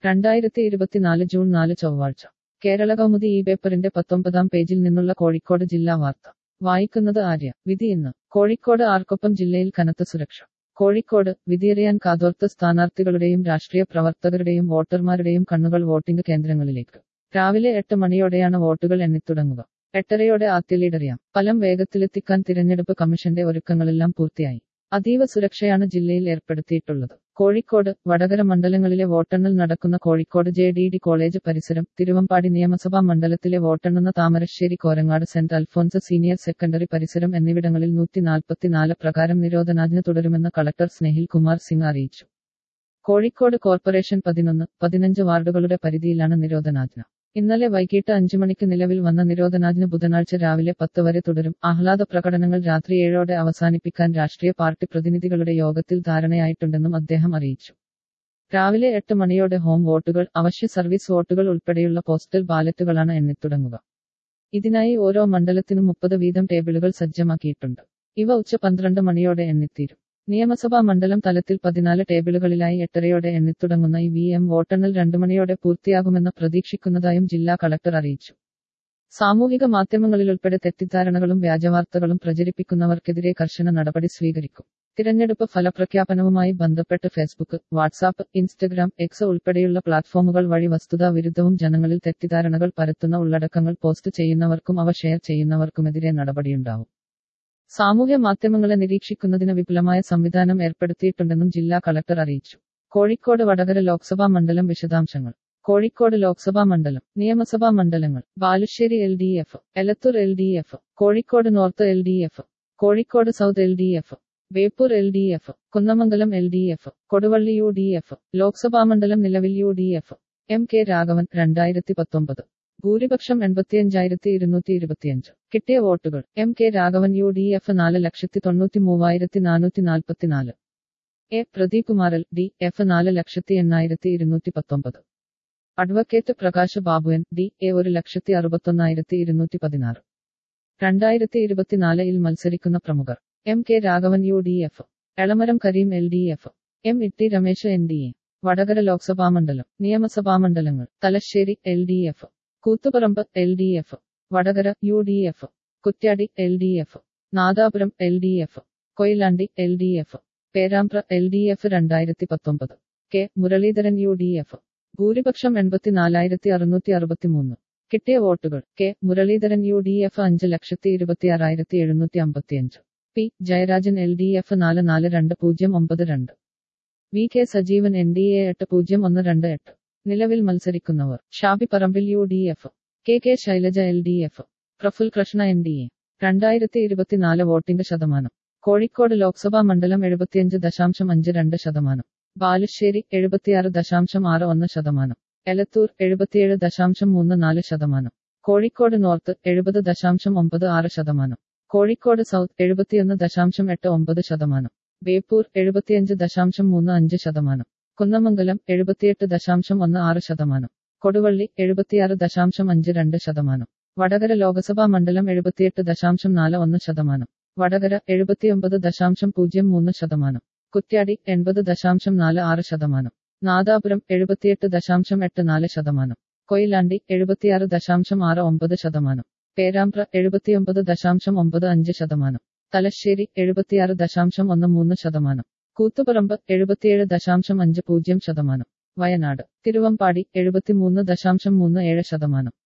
രണ്ടായിരത്തി ഇരുപത്തിനാല് ജൂൺ നാല് ചൊവ്വാഴ്ച കേരള കൗമുദി ഈ പേപ്പറിന്റെ പത്തൊമ്പതാം പേജിൽ നിന്നുള്ള കോഴിക്കോട് ജില്ലാ വാർത്ത വായിക്കുന്നത് ആര്യ വിധി ഇന്ന് കോഴിക്കോട് ആർക്കൊപ്പം ജില്ലയിൽ കനത്ത സുരക്ഷ കോഴിക്കോട് വിധിയറിയാൻ കാതോർത്ത സ്ഥാനാർത്ഥികളുടെയും രാഷ്ട്രീയ പ്രവർത്തകരുടെയും വോട്ടർമാരുടെയും കണ്ണുകൾ വോട്ടിംഗ് കേന്ദ്രങ്ങളിലേക്ക് രാവിലെ എട്ട് മണിയോടെയാണ് വോട്ടുകൾ എണ്ണിത്തുടങ്ങുക എട്ടരയോടെ ആദ്യലീഡറിയാം ഫലം വേഗത്തിലെത്തിക്കാൻ തിരഞ്ഞെടുപ്പ് കമ്മീഷന്റെ ഒരുക്കങ്ങളെല്ലാം പൂർത്തിയായി അതീവ സുരക്ഷയാണ് ജില്ലയിൽ ഏർപ്പെടുത്തിയിട്ടുള്ളത് കോഴിക്കോട് വടകര മണ്ഡലങ്ങളിലെ വോട്ടെണ്ണൽ നടക്കുന്ന Kozhikode J D D college പരിസരം തിരുവമ്പാടി നിയമസഭാ മണ്ഡലത്തിലെ വോട്ടെണ്ണുന്ന Thamarassery Korangad saint Alphonse senior secondary പരിസരം എന്നിവിടങ്ങളിൽ നൂറ്റി നാൽപ്പത്തിനാല് പ്രകാരം നിരോധനാജ്ഞ തുടരുമെന്ന് കളക്ടർ സ്നേഹിൽ കുമാർ സിംഗ് അറിയിച്ചു കോഴിക്കോട് കോർപ്പറേഷൻ പതിനൊന്ന് പതിനഞ്ച് വാർഡുകളുടെ പരിധിയിലാണ് നിരോധനാജ്ഞ ഇന്നലെ വൈകിട്ട് അഞ്ചു മണിക്ക് നിലവിൽ വന്ന നിരോധനാജ്ഞ ബുധനാഴ്ച രാവിലെ പത്ത് വരെ തുടരും ആഹ്ലാദ പ്രകടനങ്ങൾ രാത്രി ഏഴോടെ അവസാനിപ്പിക്കാൻ രാഷ്ട്രീയ പാർട്ടി പ്രതിനിധികളുടെ യോഗത്തിൽ ധാരണയായിട്ടുണ്ടെന്നും അദ്ദേഹം അറിയിച്ചു രാവിലെ എട്ട് മണിയോടെ ഹോം വോട്ടുകൾ അവശ്യ സർവീസ് വോട്ടുകൾ ഉൾപ്പെടെയുള്ള പോസ്റ്റൽ ബാലറ്റുകളാണ് എണ്ണിത്തുടങ്ങുക ഇതിനായി ഓരോ മണ്ഡലത്തിനും മുപ്പത് വീതം ടേബിളുകൾ സജ്ജമാക്കിയിട്ടുണ്ട് ഇവ ഉച്ച പന്ത്രണ്ട് മണിയോടെ എണ്ണിത്തീരും നിയമസഭാ മണ്ഡലം തലത്തിൽ പതിനാല് ടേബിളുകളിലായി എട്ടരയോടെ എണ്ണിത്തുടങ്ങുന്ന ഈ വി എം വോട്ടെണ്ണൽ രണ്ടു മണിയോടെ പൂർത്തിയാകുമെന്ന് പ്രതീക്ഷിക്കുന്നതായും ജില്ലാ കളക്ടർ അറിയിച്ചു സാമൂഹിക മാധ്യമങ്ങളിലുൾപ്പെടെ തെറ്റിദ്ധാരണകളും വ്യാജവാർത്തകളും പ്രചരിപ്പിക്കുന്നവർക്കെതിരെ കർശന നടപടി സ്വീകരിക്കും തിരഞ്ഞെടുപ്പ് ഫലപ്രഖ്യാപനവുമായി ബന്ധപ്പെട്ട് ഫേസ്ബുക്ക് വാട്സാപ്പ് ഇൻസ്റ്റഗ്രാം എക്സ് ഉൾപ്പെടെയുള്ള പ്ലാറ്റ്ഫോമുകൾ വഴി വസ്തുതാ വിരുദ്ധവും ജനങ്ങളിൽ തെറ്റിദ്ധാരണകൾ പരത്തുന്ന ഉള്ളടക്കങ്ങൾ പോസ്റ്റ് ചെയ്യുന്നവർക്കും അവ ഷെയർ ചെയ്യുന്നവർക്കുമെതിരെ നടപടിയുണ്ടാവും സാമൂഹ്യ മാധ്യമങ്ങളെ നിരീക്ഷിക്കുന്നതിന് വിപുലമായ സംവിധാനം ഏർപ്പെടുത്തിയിട്ടുണ്ടെന്നും ജില്ലാ കളക്ടർ അറിയിച്ചു കോഴിക്കോട് വടകര ലോക്സഭാ മണ്ഡലം വിശദാംശങ്ങൾ കോഴിക്കോട് ലോക്സഭാ മണ്ഡലം നിയമസഭാ മണ്ഡലങ്ങൾ Balussery L D F Elathur L D F Kozhikode north L D F Kozhikode south L D F Beypore L D F Kunnamangalam L D F Koduvally U D F Lok Sabha മണ്ഡലം നിലവിൽ U D F M K Raghavan രണ്ടായിരത്തി പത്തൊമ്പത് ഭൂരിപക്ഷം എൺപത്തിയഞ്ചായിരത്തി ഇരുന്നൂറ്റി ഇരുപത്തിയഞ്ച് കിട്ടിയ വോട്ടുകൾ M K Raghavan U D F നാല് ലക്ഷത്തി തൊണ്ണൂറ്റി മൂവായിരത്തി നാനൂറ്റി നാൽപ്പത്തിനാല് എ പ്രദീപ് കുമാരൽ ഡി എഫ് നാല് ലക്ഷത്തി എണ്ണായിരത്തി ഇരുന്നൂറ്റി പത്തൊമ്പത് അഡ്വക്കേറ്റ് പ്രകാശ് ബാബുവൻ ഡി എ ഒരു ലക്ഷത്തി അറുപത്തൊന്നായിരത്തി ഇരുന്നൂറ്റി പതിനാറ് രണ്ടായിരത്തി ഇരുപത്തിനാലിൽ മത്സരിക്കുന്ന പ്രമുഖർ M K Raghavan U D F Elamaram Kareem L D F M ഇട്ടി Ramesh N D A Vadakara Lok Sabha മണ്ഡലം നിയമസഭാ മണ്ഡലങ്ങൾ Thalassery L D F Koothuparamba L D F Vadakara U D F Kuttiadi L D F Nadapuram L D F Koyilandy L D F Perambra L D F രണ്ടായിരത്തി പത്തൊമ്പത് K Muraleedharan U D F ഭൂരിപക്ഷം എൺപത്തിനാലായിരത്തി അറുന്നൂറ്റി അറുപത്തിമൂന്ന് കിട്ടിയ വോട്ടുകൾ K Muraleedharan U D F അഞ്ച് ലക്ഷത്തി ഇരുപത്തിയാറായിരത്തി എഴുന്നൂറ്റി അമ്പത്തിയഞ്ച് P Jayarajan L D F നാല് നാല് രണ്ട് പൂജ്യം ഒമ്പത് രണ്ട് V K Sajeevan N D A എട്ട് പൂജ്യം ഒന്ന് രണ്ട് എട്ട് നിലവിൽ മത്സരിക്കുന്നവർ Shafi Parambil U D F K K Shailaja L D F Praful Krishna N D A രണ്ടായിരത്തി ഇരുപത്തിനാല് വോട്ടിംഗ് ശതമാനം കോഴിക്കോട് ലോക്സഭാ മണ്ഡലം എഴുപത്തിയഞ്ച് ദശാംശം അഞ്ച് രണ്ട് ശതമാനം ബാലുശ്ശേരി എഴുപത്തിയാറ് ദശാംശം ആറ് ഒന്ന് ശതമാനം എലത്തൂർ എഴുപത്തിയേഴ് ദശാംശം മൂന്ന് നാല് ശതമാനം കോഴിക്കോട് നോർത്ത് എഴുപത് ദശാംശം ഒമ്പത് ആറ് ശതമാനം കോഴിക്കോട് സൗത്ത് എഴുപത്തിയൊന്ന് ദശാംശം എട്ട് ഒമ്പത് ശതമാനം ബേപ്പൂർ എഴുപത്തിയഞ്ച് ദശാംശം മൂന്ന് അഞ്ച് ശതമാനം കുന്നമംഗലം എഴുപത്തിയെട്ട് ദശാംശം ഒന്ന് ആറ് ശതമാനം കൊടുവള്ളി എഴുപത്തിയാറ് ദശാംശം അഞ്ച് രണ്ട് ശതമാനം വടകര ലോക്സഭാ മണ്ഡലം എഴുപത്തിയെട്ട് ദശാംശം നാല് ഒന്ന് ശതമാനം വടകര എഴുപത്തിയൊമ്പത് ദശാംശം പൂജ്യം മൂന്ന് ശതമാനം കുറ്റ്യാടി എൺപത് ദശാംശം നാല് ആറ് ശതമാനം നാദാപുരം എഴുപത്തിയെട്ട് ദശാംശം എട്ട് നാല് ശതമാനം കൊയിലാണ്ടി എഴുപത്തിയാറ് ദശാംശം ആറ് ഒമ്പത് ശതമാനം പേരാമ്പ്ര എഴുപത്തിയൊമ്പത് ദശാംശം ഒമ്പത് അഞ്ച് ശതമാനം തലശ്ശേരി എഴുപത്തിയാറ് ദശാംശം ഒന്ന് മൂന്ന് ശതമാനം കൂത്തുപറമ്പ് എഴുപത്തിയേഴ് ദശാംശം അഞ്ച് പൂജ്യം ശതമാനം വയനാട് തിരുവമ്പാടി എഴുപത്തിമൂന്ന് ദശാംശം മൂന്ന് ഏഴ് ശതമാനം